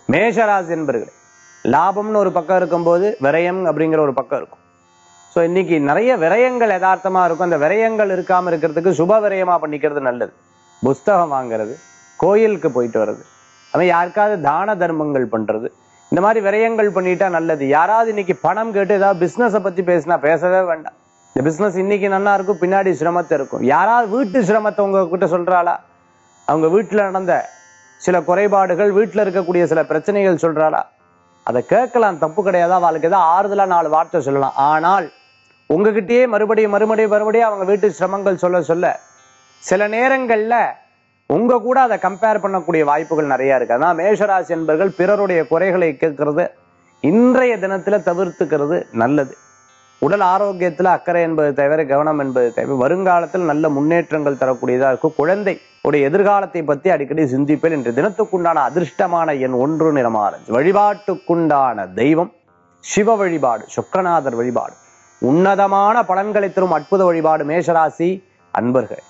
மேஷராசி என்பர்கள் லாபம்னு ஒரு பக்கம் இருக்கும்போது விரயம் அப்படிங்கிற ஒரு பக்கம் இருக்கும் ஸோ இன்னைக்கு நிறைய விரயங்கள் யதார்த்தமா இருக்கும் அந்த விரயங்கள் இருக்காம இருக்கிறதுக்கு சுப விரயமா பண்ணிக்கிறது நல்லது புஸ்தகம் வாங்குறது கோயிலுக்கு போயிட்டு வர்றது அவன் யாருக்காவது தான தர்மங்கள் பண்றது இந்த மாதிரி விரயங்கள் பண்ணிட்டா நல்லது யாராவது இன்னைக்கு பணம் கேட்டு ஏதாவது பிசினஸை பத்தி பேசினா பேசவே வேண்டாம் இந்த பிசினஸ் இன்னைக்கு நல்லா இருக்கும் பின்னாடி சிரமத்தை இருக்கும் யாராவது வீட்டு சிரமத்தை உங்ககிட்ட சொல்றாளா அவங்க வீட்டுல நடந்த சில குறைபாடுகள் வீட்டுல இருக்கக்கூடிய சில பிரச்சனைகள் சொல்றாளா அதை கேட்கலாம் தப்பு கிடையாது அவளுக்கு ஏதாவது ஆறுதலா நாலு வார்த்தை சொல்லலாம் ஆனால் உங்ககிட்டயே மறுபடியும் மறுபடியும் மறுபடியும் அவங்க வீட்டு சிரமங்கள் சொல்ல சொல்ல சில நேரங்கள்ல உங்க கூட அதை கம்பேர் பண்ணக்கூடிய வாய்ப்புகள் நிறைய இருக்கு அதான் மேஷராசி என்பர்கள் பிறருடைய குறைகளை கேட்கறது இன்றைய தினத்துல தவிர்த்துக்கிறது நல்லது உடல் ஆரோக்கியத்துல அக்கறை என்பது தவிர கவனம் என்பது தேவை வருங்காலத்தில் நல்ல முன்னேற்றங்கள் தரக்கூடியதா இருக்கும் குழந்தை உடைய எதிர்காலத்தை பத்தி அடிக்கடி சிந்திப்பேன் இன்று தினத்துக்குண்டான அதிர்ஷ்டமான எண் ஒன்று நிறமாறஞ்சு வழிபாட்டுக்குண்டான தெய்வம் சிவ வழிபாடு சொக்கநாதர் வழிபாடு உன்னதமான பலன்களை தரும் அற்புத வழிபாடு மேஷராசி அன்பர்கள்